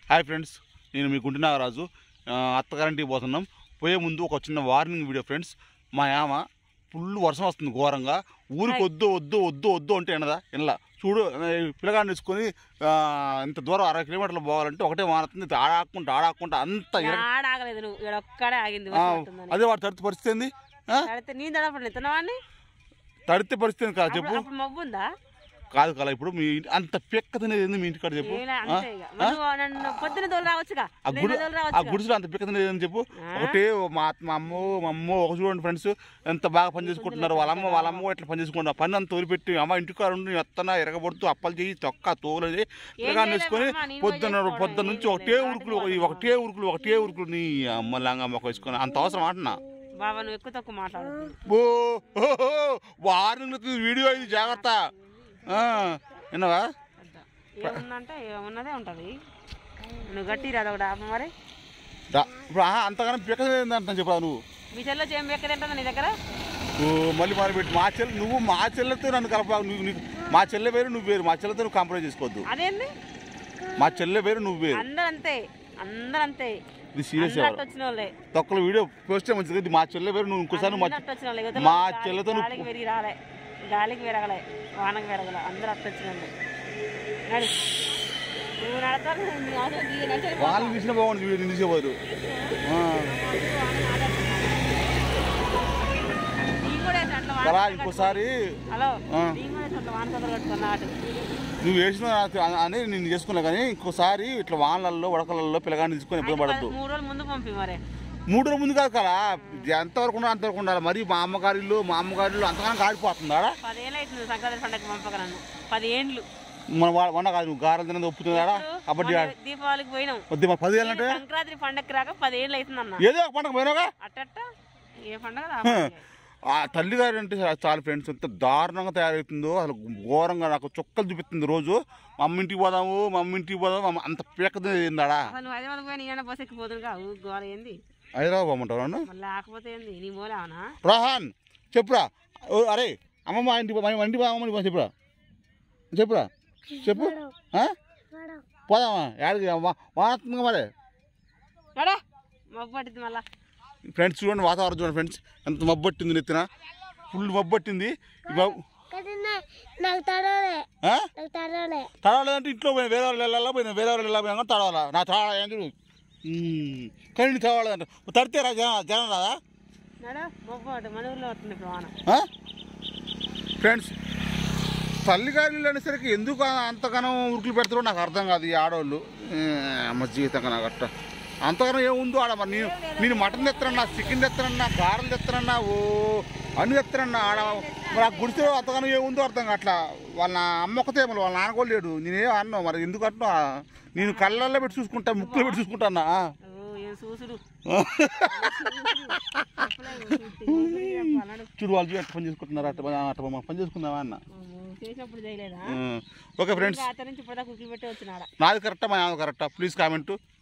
Hi friends నేను మీ గుంటి నాగరాజు ఆ, అత్తగారింటికి పోతున్నాం పోయే ముందు ఒక చిన్న వార్నింగ్ వీడియో ఫ్రెండ్స్ మా యామ ఫుల్ వర్షం వస్తుంది ఘోరంగా ఊరికి వద్దు వద్దు వద్దు వద్దు అంటే ఎనదా ఎనలా చూడు ఆ, ఈ పిల్లగాడిని తీసుకొని ఆ, ఇంత దూరం అరవై కిలోమీటర్లు పోవాలంటే ఒకటే వానతుంది ఆడాకుంటా ఆడాకుంటా అంత ఇరగ ఆడ ఆగలేదు నువ్వు ఇక్కడ ఒక్కడే ఆగింది ఆ, వర్షం పడుతుందని. అదే వాడు తడితే పరిస్థితి ఏంది ఆ? తడితే నేను తడపండి తినవాడిని తడితే పరిస్థితి ఏంది కాదు చెప్పు అప్పుడు మబ్బు ఉందా కాదు కదా ఇప్పుడు మీ ఇంటి- అంత పెక్క తినేది ఏంది మీ ఇంటికాడ చెప్పు ఏలే, ఆ? అంతే ఇక. మరి నువ్వు నన్ను పొద్దున తోలు రావచ్చుగా ఆ నిన్న గుడి తోలు ఆ రావచ్చుగా గుడిసెలో అంత పిక్క తినేది అని చెప్పు ఆ? ఒకటే మా మా అమ్మ మా అమ్మ ఒక చూడండి ఫ్రెండ్స్ ఎంత బాగా పని చేసుకుంటున్నారు వాళ్ళ అమ్మ వాళ్ళ అమ్మ ఇట్లా పని చేసుకుంటారు పని అంతా తోలిపెట్టి అమ్మ ఇంటికాడ ఉండి ఎత్తన ఎరగబడుతూ అప్పలు చేయి తొక్క తోలు పిల్లగాన్ని వేసుకొని చేయలేదమ్మా, నేను పొద్దున్న చేసుకోవడం పొద్దున్న నుంచి ఏం ఒకటే లేదు. ఉరుకులు ఒక- ఒకటే ఉరుకులు ఒకటే ఉరుకులు నీ అమ్మ లాంగ అమ్మకు వేసుకొని అంత అవసరం అంటున్నా బాబా నువ్వు ఎక్కువ తక్కువ మాట్లాడదు ఓ వారిని వీడియో ఇది జాగ్రత్త ఆ, విన్నావా ఏముందంటే ఏమున్నదే ఉంటది నువ్వు గట్టి రాదు ఒకటి ఆప మరి దా. ఇప్పుడు ఆహా, అంతగానం పిక్క తినేది అంటాను చెప్పా నువ్వు మీ చెల్లె చేయం ఎక్కడ తింటుందా నీ దగ్గర ఓ, మళ్ళీ మరి పెట్టి మా చెల్లి నువ్వు మా చెల్లెతో నన్ను కలప నువ్వు నీకు మా చెల్లె వేరు నువ్వు వేరు మా చెల్లెతో నువ్వు కాంప్రమైజ్ చేసుకోవద్దు అదేంది మా చెల్లె వేరు నువ్వు వేరు అందరు అంతే అందరు అంతే ఇది సీరియస్ అందరు అట్ట వచ్చిన వాళ్ళే తొక్కల వీడియో పోస్ట్ మంచిది ఇది మా చెల్లె వేరు నువ్వు ఇంకోసారి మా అందరు అట్ట వచ్చిన వాళ్ళే. ఇవతల మా గాలి- చెల్లెతో నువ్వు- గాలికి పెరిగి రాలే గాలికి పెరగలే వానకి పెరగలే అందరు అట్ట వచ్చిన వాళ్ళే నడు నువ్వు నడతాను నీ అవసరం నీ నడిచేది పో. వాళ్ళు తీసిన బాగుంది వీడియో నిలిచేవారు నీ కూడా వేసి అట్లా వాన అలా కథలు ఇంకోసారి కట్టుకో. హలో ఆ. నీ కూడా వేసి అట్లా వాన కథలు కట్టుకున్నా అటు నువ్వు వేసిన అని నేను చేసుకున్నా కానీ ఇంకోసారి ఇట్లా వానలలో ఉడకలలో పిల్లగాన్ని తీసుకొని ఇబ్బంది పడద్దు మూడు రోజులు ముందు పంపి మరి మూడు రోజుల ముందు కాదు కదా ఎంతవరకు ఉండాలి అంతవరకు ఉండాలి మరి మా అమ్మగారి ఇల్లు మా అమ్మగారి ఇల్లు అంతగానం కాడిపోతుందా పదేళ్ళు అవుతుంది సంక్రాంతి పండగకి పంపక నన్ను పది ఏండ్లు మన వా- మొన్న కాదు నువ్వు గారెలు తినది ఒప్పుతుందా కబడ్డీ ఆడ మొన్న దీపావళికి పోయినాం వద్దు మా పదివేలు అంటే సంక్రాంతి పండగకి రాక పదేళ్ళు అవుతుంది అన్న ఏదో ఒక పండగ పోయినాగా అట్టట్ట ఏ పండగ ఆ పండగే. ఆ తల్లి గారు అంటే చాలా ఫ్రెండ్స్ ఎంత దారుణంగా తయారవుతుందో అసలు ఘోరంగా నాకు చుక్కలు చూపిస్తుంది రోజు మా అమ్మ ఇంటికి పోదాము మా అమ్మ ఇంటికి పోదాము అమ్మ అంత పీకది ఏందాడా అసలు నువ్వు హైదరాబాద్ పోయి నేను బస్ ఎక్కిపోతున్నా గోర ఏంది హైదరాబాద్ పోమంటారు నన్ను మళ్ళీ లేకపోతే ఏంది నీ మూలే అవునా రోహన్ చెప్పురా ఓ, అరే అమ్మమ్మ మా ఇంటికి పో- మా ఇంటికి పోదామని పో, చెప్పురా చెప్పురా చెప్పు ఆ? పోదామా యాడికి వాడుతుందిగా మరి నడా మబ్బు పట్టింది మళ్ళా ఫ్రెండ్స్ చూడండి వాతావరణం చూడండి ఫ్రెండ్స్ ఎంత మబ్బట్టింది నెత్తిన ఫుల్ మబ్బట్టింది ఈ మబ్బు- నాకు తడవలే ఆ? నాకు తడవలే తడవలేదంటే ఇంట్లో పోయిన వేరే వాళ్ళు వెళ్ళాలా పోయిన వేరే వాళ్ళు వెళ్ళాలి కానీ తడవాలా నా తడవాలా ఏం చూడు మ్మ్. కానీ నీ తడవలేదంట తడితే రా జనం జనం రాదా నడా మబ్బు పట్టు మన ఊర్లో వస్తుంది ఇప్పుడు వాన ఆ? ఫ్రెండ్స్ తల్లిగారులు అనేసరికి ఎందుకు అంతగానం ఉరుకులు పెడతారో నాకు అర్థం కాదు ఈ ఆడవాళ్ళు ఏ, అమ్మ జీవితంగా నాకు అట్ట అంతగానం ఏముందో ఆడ మరి నేను నేను మటన్ తెస్తానన్నా చికెన్ తెస్తానన్నా గారెలు తెస్తానన్నా ఓ అన్ని తెస్తానన్నా ఆడ మరి ఆ గుడిసెలో అంతగానం ఏముందో అర్థం కావట్లా వాళ్ళ అమ్మ ఒక్కతే మరి వాళ్ళ నాన్న కూడా లేడు నేనేం అన్నా మరి ఎందుకు అంటున్నా నేను కళ్ళల్లో పెట్టి చూసుకుంటా ముక్కులో పెట్టి చూసుకుంటానా ఓ ఏం చూసుడు చూడు వాళ్ళు చూడు ఎట్ట పని చేసుకుంటున్నారు అట్ట పని- అట్ట మనం పని చేసుకుందామా అన్న చేసినప్పుడు చేయలేదా ఉం. ఓకే ఫ్రెండ్స్ అతని నుంచి ఇప్పుడు దాకా కుక్కలు పెట్టి వచ్చినాడ నాది కరెక్టా మా నాది కరెక్టా ప్లీజ్ కామెంట్